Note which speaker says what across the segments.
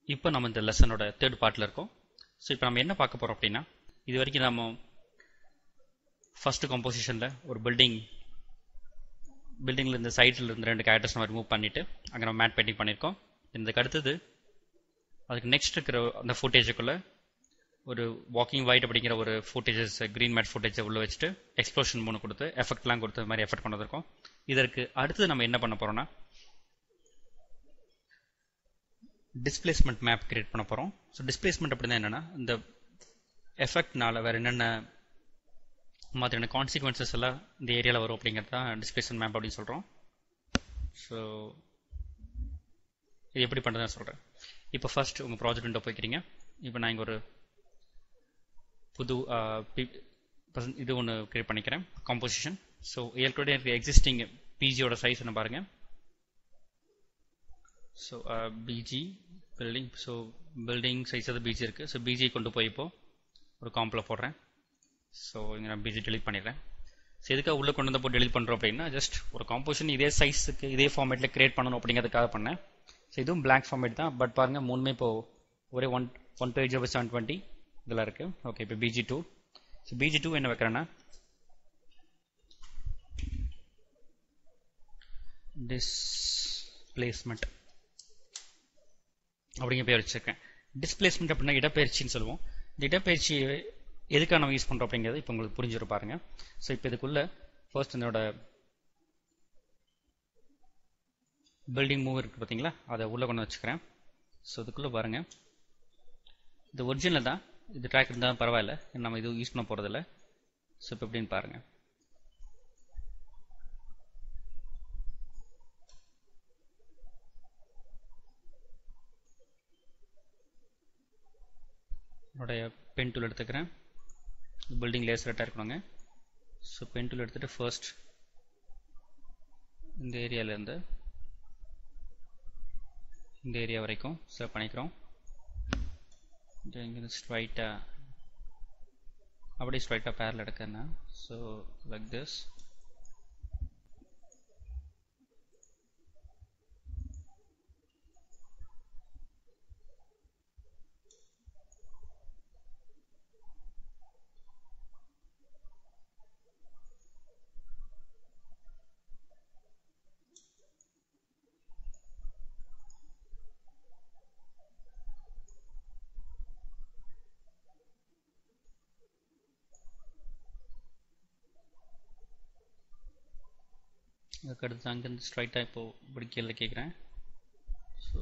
Speaker 1: இப்போ நம்ம இந்த லெசனோட தேர்ட் பார்ட்டில் இருக்கோம் ஸோ இப்போ நம்ம என்ன பார்க்க போகிறோம் அப்படின்னா இது வரைக்கும் நம்ம ஃபர்ஸ்ட் கம்போசிஷனில் ஒரு பில்டிங் பில்டிங்கில் இந்த சைட்டில் இருந்து ரெண்டு கேரக்டர்ஸ் நம்ம ரிமூவ் பண்ணிவிட்டு அங்கே நம்ம மேட் பெயிண்டிங் பண்ணியிருக்கோம் இதுக்கு அடுத்தது அதுக்கு நெக்ஸ்ட் இருக்கிற அந்த ஃபுட்டேஜுக்குள்ளே ஒரு வாக்கிங் வைட் அப்படிங்கிற ஒரு ஃபுட்டேஜஸ் க்ரீன் மேட் ஃபுட்டேஜை உள்ள வச்சுட்டு எக்ஸ்ப்ளோஷன் மூணு கொடுத்து எஃபெக்ட்லாம் கொடுத்து இது மாதிரி எஃபெக்ட் கொண்டு வந்திருக்கோம் இதற்கு அடுத்தது நம்ம என்ன பண்ண போகிறோம்னா டிஸ்பிளேஸ்மெண்ட் மேப் கிரியேட் பண்ண போகிறோம் ஸோ டிஸ்பிளேஸ்மெண்ட் அப்படின்னா என்னென்னா இந்த எஃபெக்ட்னால வேறு என்னென்ன மாதிரியான கான்சிக்வன்சஸ் எல்லாம் இந்த ஏரியாவில் வரும் அப்படிங்கிறது தான் டிஸ்பிளேஸ்மெண்ட் மேப் அப்படின்னு சொல்கிறோம் ஸோ இது எப்படி பண்ணுறதுன்னு சொல்கிறேன் இப்போ ஃபர்ஸ்ட் உங்கள் ப்ராஜெக்ட் விண்டோ போய்க்கிறீங்க இப்போ நான் இங்கே ஒரு புது இது ஒன்று கிரியேட் பண்ணிக்கிறேன் காம்போசிஷன் ஸோ ஏற்கனவே எனக்கு எக்ஸிஸ்டிங் பிஜியோட சைஸ் என்ன பாருங்கள் so BG building so building size அது பிஜி இருக்குது ஸோ பிஜி கொண்டு போய் இப்போ ஒரு காம்பில் போடுறேன் ஸோ இங்கே நான் பிஜி டெலிட் பண்ணிடுறேன் ஸோ எதுக்காக உள்ளே கொண்டு வந்து போய் டெலிட் பண்ணுறோம் அப்படின்னா ஜஸ்ட் ஒரு காம்போசிஷன் இதே சைஸுக்கு இதே ஃபார்மேட்டில் கிரியேட் பண்ணணும் அப்படிங்கிறதுக்காக பண்ணேன் ஸோ இதுவும் பிளாக் ஃபார்மேட் தான் பட் பாருங்கள் மூணுமே இப்போ ஒரே one one page of seven twenty இதெல்லாம் இருக்குது ஓகே இப்போ BG two so BG two என்ன வைக்கிறேன்னா டிஸ்பிளேஸ்மெண்ட் அப்படிங்கிற பேர் வச்சுருக்கேன் டிஸ்பிளேஸ்மெண்ட் அப்படின்னா இடப்பெயர்ச்சின்னு சொல்லுவோம் இந்த இடப்பெயர்ச்சி எதுக்காக நம்ம யூஸ் பண்ணுறோம் அப்படிங்கிறது இப்போ உங்களுக்கு புரிஞ்சிடும் பாருங்க ஸோ இப்போ இதுக்குள்ள ஃபர்ஸ்ட் என்னோட பில்டிங் மூவ் இருக்குது பார்த்தீங்களா அதை உள்ளே கொண்டு வச்சுக்கிறேன் ஸோ இதுக்குள்ளே பாருங்கள் இது ஒரிஜினல் தான் இது ட்ராக் இருந்தாலும் பரவாயில்ல நம்ம இது யூஸ் பண்ண போகிறதில்ல ஸோ இப்போ எப்படின்னு பாருங்கள் என்னுடைய பென் டூல் எடுத்துக்கிறேன் பில்டிங் லேசரட்டாக இருக்கணுங்க ஸோ பென் டூல் எடுத்துகிட்டு ஃபர்ஸ்ட் இந்த ஏரியாவிலேருந்து இந்த ஏரியா வரைக்கும் செலக்ட் பண்ணிக்கிறோம் இங்கே ஸ்ட்ரைட்டாக அப்படியே ஸ்ட்ரைட்டாக பேரில் எடுக்கிறேன்னா ஸோ லைக் திஸ் அதுக்கடுத்து அங்கேருந்து ஸ்ட்ரைட்டாக இப்போது இப்படி கீழே கேட்குறேன் ஸோ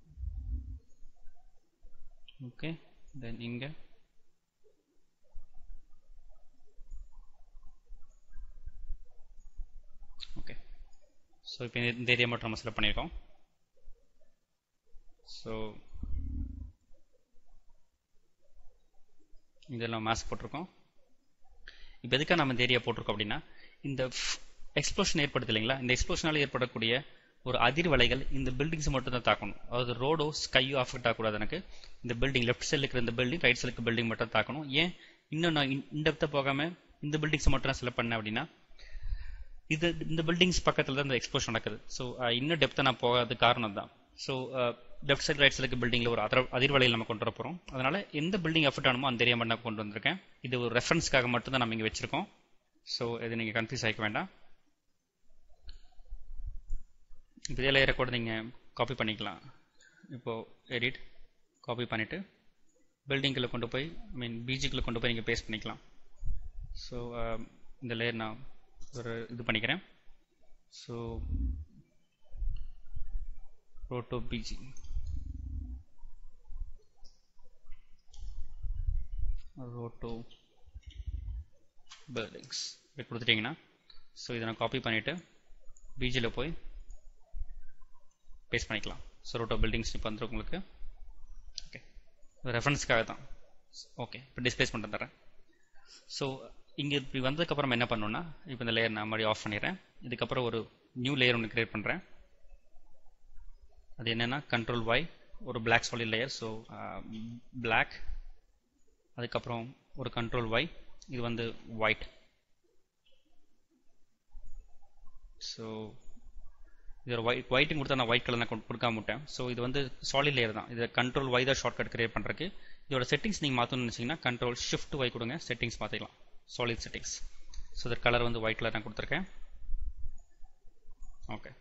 Speaker 1: ஓகே தென் இங்கே ஓகே ஸோ இப்போ இந்த ஏரியா மட்டும் நம்ம செலக்ட் பண்ணியிருக்கோம் ஸோ இதெல்லாம் மாஸ்க் போட்டிருக்கோம் இப்போ எதுக்காக நம்ம இந்த ஏரியா போட்டிருக்கோம் அப்படின்னா இந்த எக்ஸ்ப்ளோஷன் ஏற்படுது இல்லைங்களா இந்த எக்ஸ்ப்ளோஷனால ஏற்படக்கூடிய ஒரு அதிர்வலைகள் இந்த பில்டிங்ஸ் மட்டும் தான் தாக்கணும் அதாவது ரோடோ ஸ்கையோ அஃபெக்ட் ஆகக்கூடாது எனக்கு இந்த பில்டிங் லெஃப்ட் சைடில் இருக்கிற இந்த பில்டிங் ரைட் சைடுக்கு பில்டிங் மட்டும் தாக்கணும் ஏன் இன்னும் நான் இந்த போகாம இந்த பில்டிங்ஸ் மட்டும் நான் செலக்ட் பண்ணேன் அப்படின்னா இது இந்த பில்டிங்ஸ் பக்கத்தில் தான் இந்த எக்ஸ்ப்ளோஷன் நடக்குது ஸோ இன்னும் டெப்த்தை நான் போகாத காரணம் தான் ஸோ லெஃப்ட் சைடு ரைட் சைடுக்கு பில்டிங்கில் ஒரு அதிர அதிர்வலையில் நம்ம கொண்டு வர போகிறோம் அதனால எந்த பில்டிங் எஃபெக்ட் ஆனமோ அந்த ஏரியா மட்டும் நான் கொண்டு வந்திருக்கேன் இது ஒரு ரெஃபரன்ஸ்க்காக மட்டும் தான் நம்ம இங்கே வச்சிருக்கோம் ஸோ இது நீங்கள் கன்ஃபியூஸ் ஆகிக்க வேண்டாம் இப்போ இதே லேயரை கூட நீங்கள் காப்பி பண்ணிக்கலாம் இப்போது எடிட் காப்பி பண்ணிவிட்டு பில்டிங்கில் கொண்டு போய் ஐ மீன் பிஜிக்குள்ளே கொண்டு போய் நீங்கள் பேஸ்ட் பண்ணிக்கலாம் ஸோ இந்த லேயர் நான் ஒரு இது பண்ணிக்கிறேன் so roto BG roto buildings இப்படி கொடுத்துட்டிங்கன்னா ஸோ இதை நான் காப்பி பண்ணிவிட்டு பிஜியில் போய் பேஸ்ட் பண்ணிக்கலாம் ஸோ ரோட்டோ பில்டிங்ஸ் இப்போ வந்துடும் உங்களுக்கு ஓகே ரெஃபரன்ஸ்க்காக தான் ஓகே இப்போ டிஸ்பிளேஸ் பண்ணிட்டு தரேன் ஸோ இங்கே இப்படி வந்ததுக்கப்புறம் என்ன பண்ணணும்னா இப்போ இந்த லேயர் நான் மறுபடியும் ஆஃப் பண்ணிடுறேன் இதுக்கப்புறம் ஒரு நியூ லேயர் ஒன்று கிரியேட் பண்ணுறேன் அது என்னென்னா கண்ட்ரோல் ஒய் ஒரு black solid layer so black அதுக்கப்புறம் ஒரு கண்ட்ரோல் ஒய் இது வந்து ஒயிட் ஸோ இது ஒரு ஒயிட் ஒயிட்டும் கொடுத்தா நான் ஒயிட் கலர் நான் கொடுக்காம விட்டேன் ஸோ இது வந்து சாலிட் லேயர் தான் இது கண்ட்ரோல் ஒய் தான் ஷார்ட்கட் கிரியேட் பண்ணுறதுக்கு இதோட செட்டிங்ஸ் நீங்கள் மாற்றணும்னு நினச்சிங்கன்னா கண்ட்ரோல் ஷிஃப்ட் ஒய் கொடுங்க செட்டிங்ஸ் மாற்றிக்கலாம் சாலிட் செட்டிங்ஸ் ஸோ இதர் கலர் வந்து ஒயிட் கலர் நான் கொடுத்துருக்கேன் ஓகே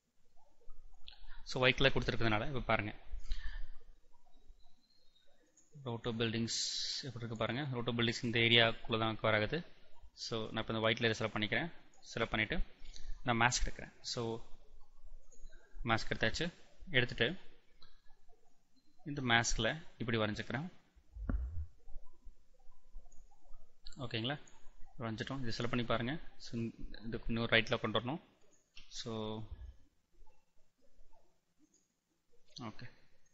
Speaker 1: ஸோ ஒயிட் கலர் கொடுத்துருக்கிறதுனால இப்போ பாருங்கள் ரோட்டோ பில்டிங்ஸ் எப்படி இருக்கு பாருங்கள் ரோட்டோ பில்டிங்ஸ் இந்த ஏரியாக்குள்ளே தான் கவர் ஆகுது ஸோ நான் இப்போ இந்த ஒயிட் லேயர் செலக்ட் பண்ணிக்கிறேன் செலக்ட் பண்ணிவிட்டு நான் மாஸ்க் எடுக்கிறேன் ஸோ மாஸ்க் எடுத்தாச்சு எடுத்துட்டு இந்த மாஸ்கில் இப்படி வரைஞ்சிக்கிறேன் ஓகேங்களா வரைஞ்சிட்டோம் இது செலக்ட் பண்ணி பாருங்கள் ஸோ இது இன்னும் ரைட்டில் கொண்டு வரணும் so okay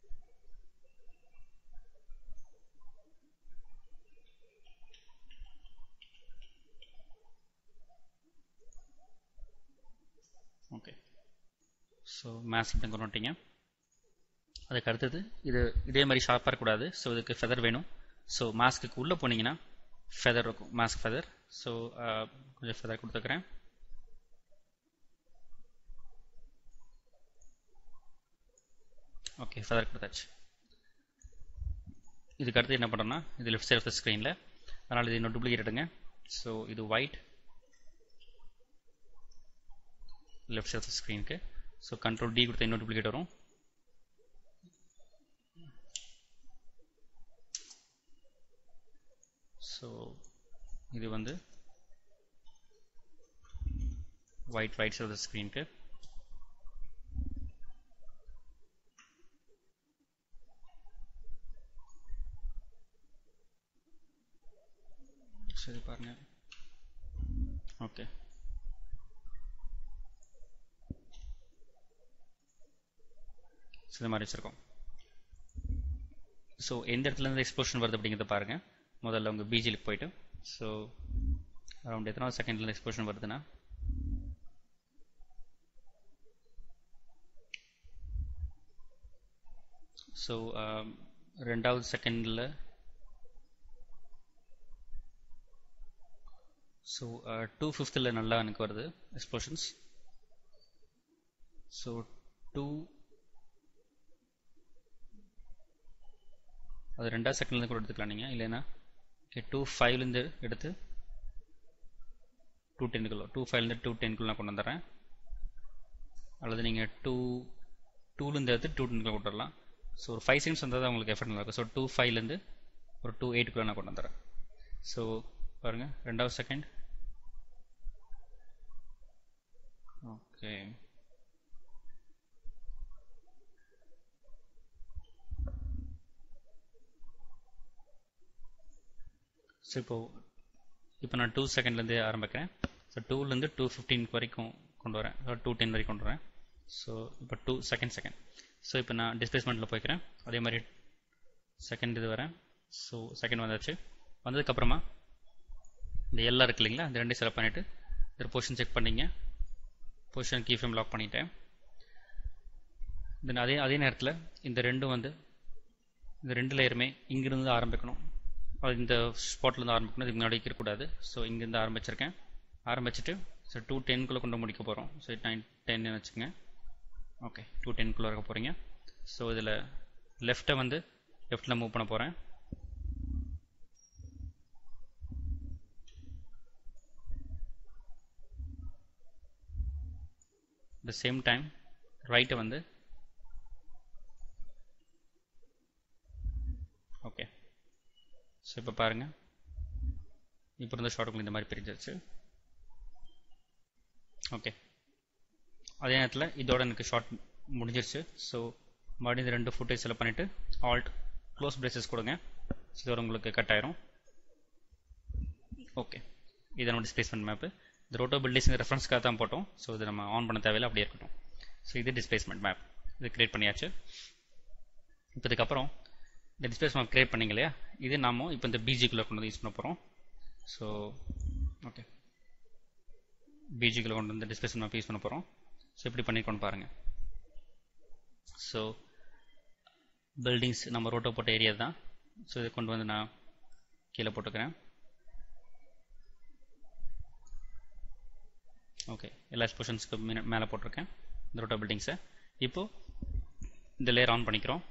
Speaker 1: okay so maths இப்படி கொண்டு வந்துட்டீங்க அதுக்கு அடுத்தது இது இதே மாதிரி ஷார்ப்பாக இருக்கக்கூடாது ஸோ இதுக்கு ஃபெதர் வேணும் ஸோ மாஸ்க்கு உள்ளே போனீங்கன்னா ஃபெதர் இருக்கும் மாஸ்க் ஃபெதர் ஸோ கொஞ்சம் ஃபெதர் கொடுத்துக்கிறேன் ஓகே ஃபெதர் கொடுத்தாச்சு இதுக்கு அடுத்து என்ன பண்ணுறோம்னா இது லெஃப்ட் சைட் ஆஃப் த ஸ்க்ரீனில் அதனால் இது இன்னும் டூப்ளிகேட் எடுங்க ஸோ இது white left side of the ஸ்க்ரீனுக்கு ஸோ கண்ட்ரோல் டி கொடுத்தா இன்னும் டூப்ளிகேட் வரும் ஸோ இது வந்து white right side of the ஸ்க்ரீனுக்கு சரி பாருங்க ஓகே இந்த மாதிரி வச்சுருக்கோம் ஸோ எந்த இடத்துல இருந்து எக்ஸ்ப்ளோஷன் வருது அப்படிங்கிறத பாருங்கள் முதல்ல உங்கள் பிஜிலுக்கு போயிட்டு ஸோ அரௌண்ட் எத்தனாவது செகண்ட்லேருந்து எக்ஸ்ப்ளோஷன் வருதுன்னா ஸோ ரெண்டாவது செகண்டில் ஸோ டூ ஃபிஃப்த்தில் நல்லா எனக்கு வருது எக்ஸ்ப்ளோஷன்ஸ் ஸோ டூ அது ரெண்டாவது செகண்ட்லேருந்து கூட எடுத்துக்கலாம் நீங்கள் இல்லைன்னா ஓகே டூ ஃபைவ்லேருந்து எடுத்து டூ டென்னுக்குள்ள டூ ஃபைவ்லேருந்து டூ டென்க்குள்ள நான் கொண்டு வந்துடுறேன் அல்லது நீங்கள் டூ டூலேருந்து எடுத்து டூ டென்க்குள்ள கொண்டுடலாம் ஸோ ஒரு ஃபைவ் செகண்ட்ஸ் வந்தால் தான் உங்களுக்கு எஃபெக்ட் இருக்கும் ஸோ டூ ஃபைவ்லேருந்து ஒரு டூ எயிட்டுக்குள்ளே நான் கொண்டு வந்துடுறேன் ஸோ பாருங்கள் ரெண்டாவது செகண்ட் ஓகே ஸோ இப்போ இப்போ நான் டூ செகண்ட்லேருந்து ஆரம்பிக்கிறேன் ஸோ டூலேருந்து டூ ஃபிஃப்டீன் வரைக்கும் கொண்டு வரேன் டூ டென் வரைக்கும் கொண்டு வரேன் ஸோ இப்போ டூ செகண்ட் செகண்ட் ஸோ இப்போ நான் டிஸ்பிளேஸ்மெண்ட்டில் போய்க்கிறேன் அதே மாதிரி செகண்ட் இது வரேன் ஸோ செகண்ட் வந்தாச்சு வந்ததுக்கப்புறமா இந்த எல்லாம் இருக்கு இல்லைங்களா இந்த ரெண்டையும் செலக்ட் பண்ணிவிட்டு இதில் பொசிஷன் செக் பண்ணிங்க பொசிஷன் கீ ஃப்ரேம் லாக் பண்ணிட்டேன் தென் அதே அதே நேரத்தில் இந்த ரெண்டும் வந்து இந்த ரெண்டு லேயருமே இங்கிருந்து ஆரம்பிக்கணும் அது இந்த ஸ்பாட்லேருந்து ஆரம்பிக்கணும் இதுக்கு முன்னாடி இருக்கக்கூடாது ஸோ இங்கேருந்து ஆரம்பிச்சிருக்கேன் ஆரம்பிச்சுட்டு ஸோ டூ டென்குள்ளே கொண்டு முடிக்க போகிறோம் ஸோ நைன் டென்னு வச்சுக்கோங்க ஓகே டூ டென்குள்ளே இருக்க போகிறீங்க ஸோ இதில் லெஃப்ட்டை வந்து லெஃப்ட்டில் மூவ் பண்ண போகிறேன் த சேம் டைம் ரைட்டை வந்து ஓகே ஸோ இப்போ பாருங்கள் இப்போ இருந்த ஷார்ட்டுக்குள்ள இந்த மாதிரி பிரிஞ்சிருச்சு ஓகே அதே நேரத்தில் இதோட எனக்கு ஷார்ட் முடிஞ்சிருச்சு ஸோ மறுபடியும் இந்த ரெண்டு ஃபுட்டேஜ் செலக்ட் பண்ணிவிட்டு ஆல்ட் க்ளோஸ் பிரேசஸ் கொடுங்க ஸோ இதோட உங்களுக்கு கட் ஆயிரும் ஓகே இதனோட டிஸ்பிளேஸ்மெண்ட் மேப்பு இந்த ரோட்டோ பில்டிங்ஸ் ரெஃபரன்ஸ்க்காக தான் போட்டோம் ஸோ இது நம்ம ஆன் பண்ண தேவையில்லை அப்படியே இருக்கட்டும் ஸோ இது டிஸ்பிளேஸ்மெண்ட் மேப் இது கிரியேட் பண்ணியாச்சு இப்போ இதுக்கப்புறம் இந்த டிஸ்பிளேஸ் மேப் கிரியேட் பண்ணிங்க இல்லையா இது நாம இப்போ இந்த பிஜிக்குள்ளே கொண்டு வந்து யூஸ் பண்ண போகிறோம் ஸோ ஓகே பிஜிக்குள்ளே கொண்டு வந்து டிஸ்பிளேஸ் மேப் யூஸ் பண்ண போகிறோம் ஸோ இப்படி பண்ணிக்கொண்டு பாருங்கள் ஸோ பில்டிங்ஸ் நம்ம ரோட்டோ போட்ட ஏரியா தான் ஸோ இதை கொண்டு வந்து நான் கீழே போட்டுக்கிறேன் ஓகே எல்லா எக்ஸ்போஷன்ஸ்க்கு மேலே போட்டிருக்கேன் இந்த ரோட்டோ பில்டிங்ஸை இப்போ இந்த லேயர் ஆன் பண்ணிக்கிறோம்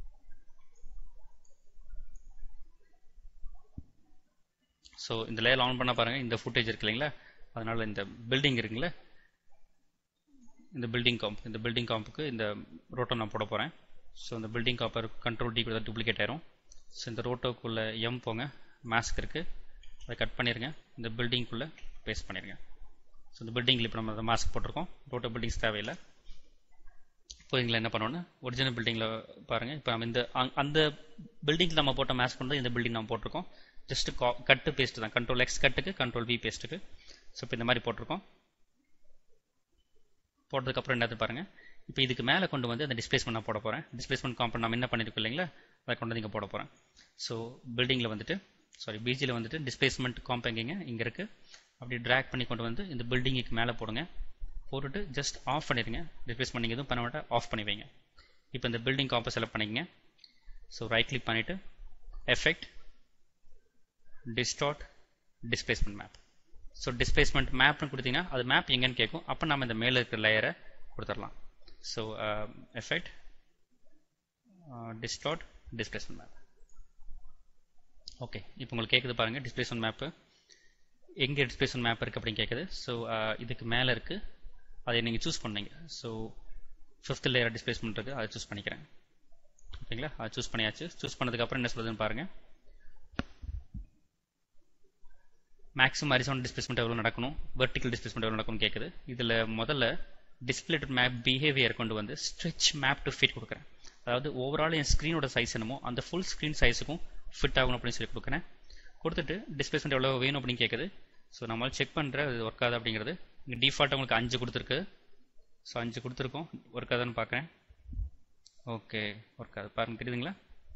Speaker 1: ஸோ இந்த லேயர் ஆன் பண்ண பாருங்க இந்த ஃபுட்டேஜ் இருக்கு இல்லைங்களா அதனால இந்த பில்டிங் இருக்குங்களா இந்த பில்டிங் காம்ப் இந்த பில்டிங் காம்புக்கு இந்த ரோட்டோ நான் போட போகிறேன் ஸோ இந்த பில்டிங் காப்பர் கண்ட்ரோல் டி கூட டூப்ளிகேட் ஆயிரும் ஸோ இந்த ரோட்டோக்குள்ளே எம் போங்க மாஸ்க் இருக்குது அதை கட் பண்ணிடுங்க இந்த பில்டிங்குள்ளே பேஸ்ட் பண்ணிடுங்க ஸோ இந்த பில்டிங்கில் இப்போ நம்ம மாஸ்க் போட்டிருக்கோம் ரோட்டோ பில்டிங்ஸ் தேவையில்லை இப்போ இதில் என்ன பண்ணோன்னா ஒரிஜினல் பில்டிங்கில் பாருங்கள் இப்போ நம்ம இந்த அந்த பில்டிங்கில் நம்ம போட்ட மாஸ்க் வந்து இந்த பில்டிங் நம்ம போட்டிருக்கோம் ஜஸ்ட் கட்டு பேஸ்ட் தான் கண்ட்ரோல் எக்ஸ் கட்டுக்கு கண்ட்ரோல் வி பேஸ்ட்டுக்கு ஸோ இப்போ இந்த மாதிரி போட்டிருக்கோம் போட்டதுக்கப்புறம் என்னது பாருங்கள் இப்போ இதுக்கு மேலே கொண்டு வந்து அந்த டிஸ்பிளேஸ்மெண்ட் நான் போட போகிறேன் டிஸ்பிளேஸ்மெண்ட் காம்பவுண்ட் நம்ம என்ன பண்ணியிருக்கோம் இல்லைங்களா அதை கொண்டு வந்து இங்கே போட போகிறேன் ஸோ பில்டிங்கில் வந்துட்டு சாரி பிஜியில் வந்துட்டு டிஸ்பிளேஸ்மெண்ட் காம்ப் எங்கேங்க இங்கே இருக்குது அப்படி ட்ராக் பண்ணி கொண்டு வந்து இந்த பில்டிங்குக்கு மேலே போடுங்க போட்டுட்டு ஜஸ்ட் ஆஃப் பண்ணிடுங்க டிஸ்பிளேஸ்மெண்ட் நீங்கள் எதுவும் பண்ண மாட்டா ஆஃப் பண்ணி வைங்க இப்போ இந்த பில்டிங் காம்பை செலக்ட் பண்ணிக்கங்க ஸோ ரைட் கிளிக் பண்ணிவிட்டு effect distort displacement map so displacement மேப்னு கொடுத்தீங்கன்னா அது மேப் எங்கன்னு கேட்கும் அப்போ நம்ம இந்த மேலே இருக்கிற லேயரை கொடுத்துடலாம் so effect distort displacement map okay இப்போ உங்களுக்கு கேட்குது பாருங்கள் டிஸ்பிளேஸ்மெண்ட் மேப்பு எங்கே டிஸ்பிளேஸ்மெண்ட் மேப் இருக்குது அப்படின்னு கேட்குது ஸோ இதுக்கு மேலே இருக்குது அதை நீங்கள் சூஸ் பண்ணீங்க ஸோ ஃபிஃப்த் லேயர் டிஸ்பிளேஸ்மெண்ட் இருக்குது அதை சூஸ் பண்ணிக்கிறேன் ஓகேங்களா அதை சூஸ் பண்ணியாச்சு சூஸ் பண்ணதுக்கப்புறம் என்ன சொல்லுதுன்னு பாருங்கள் மேக்ஸிமம் ஹரிசான் டிஸ்பிளேஸ்மெண்ட் எவ்வளோ நடக்கணும் வெர்டிக்கல் டிஸ்பிளேஸ்மெண்ட் எவ்வளோ நடக்கும்னு கேட்குது இதில் முதல்ல டிஸ்பிளேட்டட் மேப் பிஹேவியர் கொண்டு வந்து ஸ்ட்ரெச் மேப் டு ஃபிட் கொடுக்குறேன் அதாவது ஓவரால் என் ஸ்க்ரீனோட சைஸ் என்னமோ அந்த ஃபுல் ஸ்க்ரீன் சைஸுக்கும் ஃபிட் ஆகணும் அப்படின்னு சொல்லி கொடுக்குறேன் கொடுத்துட்டு டிஸ்பிளேஸ்மெண்ட் எவ்வளோ வேணும் அப்படின்னு கேட்குது ஸோ நம்மளால் செக் பண்ணுற இது ஒர்க் ஆகுது அப்படிங்கிறது இங்கே டிஃபால்ட்டாக உங்களுக்கு அஞ்சு கொடுத்துருக்கு ஸோ அஞ்சு கொடுத்துருக்கோம் ஒர்க் ஆகுதான்னு பார்க்குறேன் ஓகே ஒர்க் ஆகுது பாருங்க தெரியுதுங்களா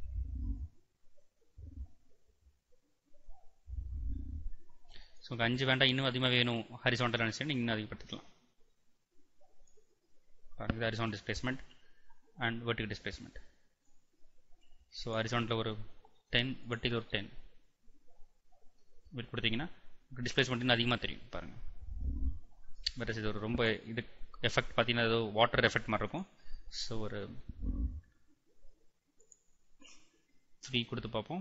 Speaker 1: ஸோ உங்களுக்கு அஞ்சு வேண்டாம் இன்னும் அதிகமாக வேணும் ஹரிசாண்டல் நினச்சி நீங்கள் இன்னும் அதிகப்படுத்திக்கலாம் பாருங்க இது horizon displacement and vertical displacement so ஹரிசாண்டில் ஒரு டென் வெர்டிகல் ஒரு டென் இப்படி கொடுத்தீங்கன்னா டிஸ்பிளேஸ்மெண்ட் இன்னும் அதிகமாக தெரியும் பாருங்கள் பட் இது ஒரு ரொம்ப இது எஃபெக்ட் பார்த்தீங்கன்னா ஏதோ வாட்டர் எஃபெக்ட் மாதிரி இருக்கும் ஸோ ஒரு த்ரீ கொடுத்து பார்ப்போம்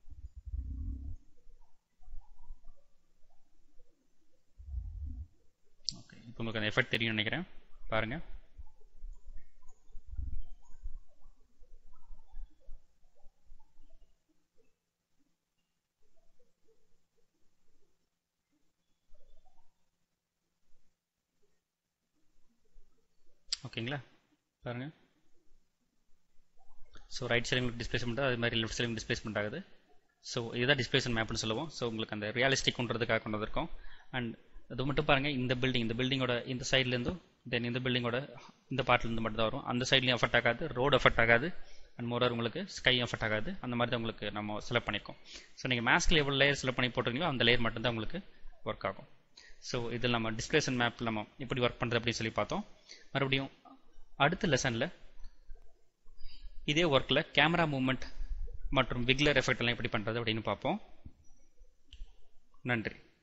Speaker 1: ஓகே இப்போ உங்களுக்கு அந்த எஃபெக்ட் தெரியும்னு நினைக்கிறேன் பாருங்கள் ஓகேங்களா பாருங்கள் ஸோ ரைட் சைடு உங்களுக்கு டிஸ்பிளேஸ்மெண்ட் அது மாதிரி லெஃப்ட் சைடு டிஸ்பிளேஸ்மெண்ட் ஆகுது ஸோ இதுதான் டிஸ்பிளேஸ்மெண்ட் மேப்னு சொல்லுவோம் ஸோ உங்களுக்கு அந்த ரியாலிஸ்டிக் கொண்டதுக்காக கொண்டு வந்திருக்கோம் அண்ட் அது மட்டும் பாருங்கள் இந்த பில்டிங் இந்த பில்டிங்கோட இந்த சைட்லேருந்தும் தென் இந்த பில்டிங்கோட இந்த பார்ட்லேருந்து மட்டும் தான் வரும் அந்த சைட்லையும் எஃபெக்ட் ஆகாது ரோடு எஃபெக்ட் ஆகாது அண்ட் மோரர் உங்களுக்கு ஸ்கை எஃபெக்ட் ஆகாது அந்த மாதிரி தான் உங்களுக்கு நம்ம செலக்ட் பண்ணியிருக்கோம் ஸோ நீங்கள் மேஸ்கில் எவ்வளோ லேயர் செலக்ட் பண்ணி போட்டிருக்கீங்களோ அந்த லேயர் மட்டும் தான் உங்களுக்கு ஒர்க் ஆகும் ஸோ இதில் நம்ம டிஸ்பிளேஷன் மேப் நம்ம எப்படி ஒர்க் பண்ணுறது அப்படின்னு சொல்லி பார்த்தோம் மறுபடியும் அடுத்த லெசனில் இதே ஒர்க்கில் கேமரா மூவ்மெண்ட் மற்றும் விக்லர் எஃபெக்ட் எல்லாம் எப்படி பண்ணுறது அப்படின்னு பார்ப்போம் நன்றி